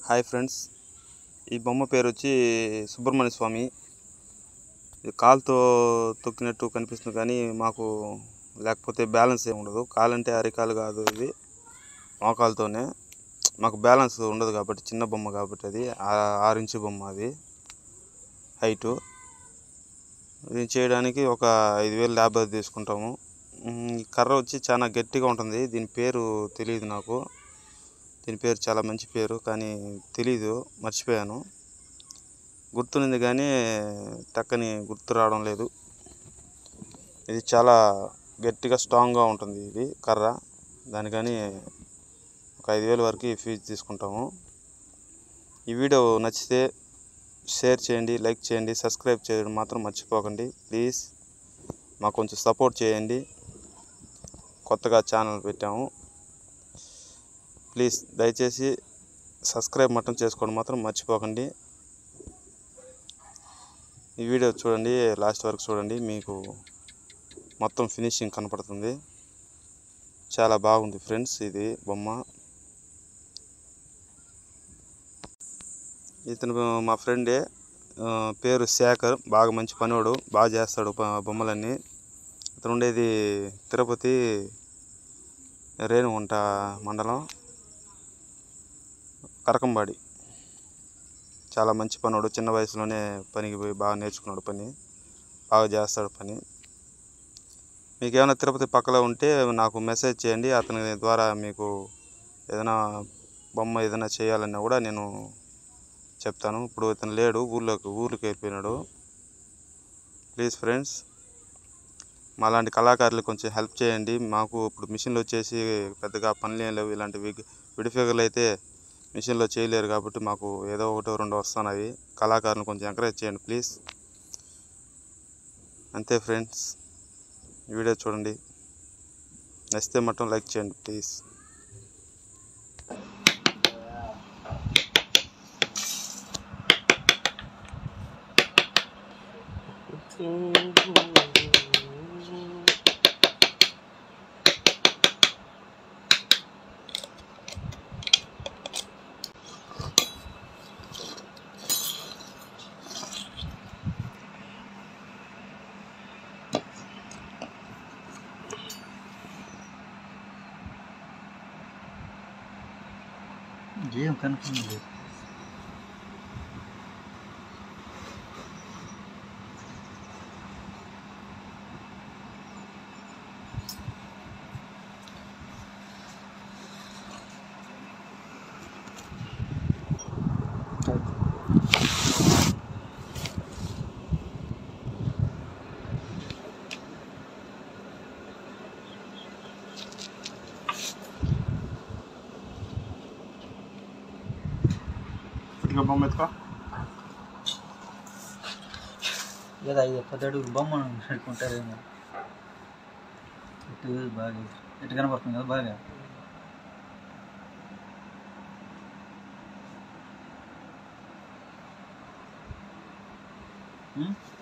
Hi friends ఈ బొమ్మ పేరు వచ్చి సుబ్రహ్మణ్య స్వామి ఇది కాలుతో తొక్కినట్టు కనిపిస్తుంది కానీ మాకు లేకపోతే బ్యాలెన్స్ ఏమి ఉండదు కాలంటే అరికాలు కాదు ఇది మోకాలతోనే మాకు బ్యాలెన్స్ ఉండదు కాబట్టి చిన్న బొమ్మ కాబట్టి అది ఆ- ఆరు ఇంచు బొమ్మ అది హైటు ఇది చేయడానికి ఒక ఐదు వేలు లేబర్ తీసుకుంటాము ఉమ్, ఈ కర్ర వచ్చి చాలా గట్టిగా ఉంటుంది దీని పేరు తెలియదు నాకు దీని పేరు చాలా మంచి పేరు కానీ తెలీదు మర్చిపోయాను గుర్తునింది కానీ టక్కని గుర్తు రావడం లేదు ఇది చాలా గట్టిగా స్ట్రాంగ్గా ఉంటుంది ఇది కర్ర దానికని ఒక ఐదు వేల వరకు ఫీజు తీసుకుంటాము ఈ వీడియో నచ్చితే షేర్ చేయండి లైక్ చేయండి సబ్స్క్రైబ్ చేయడం మాత్రం మర్చిపోకండి ప్లీజ్ మాకు కొంచెం సపోర్ట్ చేయండి కొత్తగా ఛానల్ పెట్టాము ప్లీజ్ దయచేసి సబ్స్క్రైబ్ మాత్రం చేసుకోవడం మాత్రం మర్చిపోకండి ఈ వీడియో చూడండి లాస్ట్ వరకు చూడండి మీకు మొత్తం ఫినిషింగ్ కనపడుతుంది చాలా బాగుంది ఫ్రెండ్స్ ఇది బొమ్మ ఇతను మా ఫ్రెండే ఆ, పేరు శేఖర్ బాగా మంచి పనివాడు బాగా చేస్తాడు బ- బొమ్మలన్నీ ఇతను ఉండేది తిరుపతి రేణుగుంట మండలం కరకంబాడి చాలా మంచి పనుడు చిన్న వయసులోనే పనికి పోయి బాగా నేర్చుకున్నాడు పని బాగా చేస్తాడు పని మీకు ఏమైనా తిరుపతి పక్కలో ఉంటే నాకు మెసేజ్ చేయండి అతని ద్వారా మీకు ఏదైనా బొమ్మ ఏదైనా చేయాలన్నా కూడా నేను చెప్తాను ఇప్పుడు ఇతను లేడు ఊర్లోకి ఊర్లోకి వెళ్ళిపోయినాడు ప్లీజ్ ఫ్రెండ్స్ మాలాంటి కళాకారులు కొంచెం హెల్ప్ చేయండి మాకు ఇప్పుడు మిషన్లు వచ్చేసి పెద్దగా పనులు ఏం లేవు ఇలాంటి విగ్ విడిఫిగర్లు అయితే మిషన్లో చేయలేరు కాబట్టి మాకు ఏదో ఒకటో రెండో వస్తున్నాయి కళాకారులను కొంచెం ఎంకరేజ్ చేయండి ప్లీజ్ అంతే ఫ్రెండ్స్ ఈ వీడియో చూడండి నచ్చితే మటం లైక్ చేయండి ప్లీజ్ ఏం కన్ఫర్మ్ లేదు ఇంకా బొమ్మ ఎత్తుకో లేదా ఇది పది అడుగులు బొమ్మ పెట్టుకుంటారేమో ఇటు బాగా ఇటు కనపడుతుంది కదా బాగా ఉం?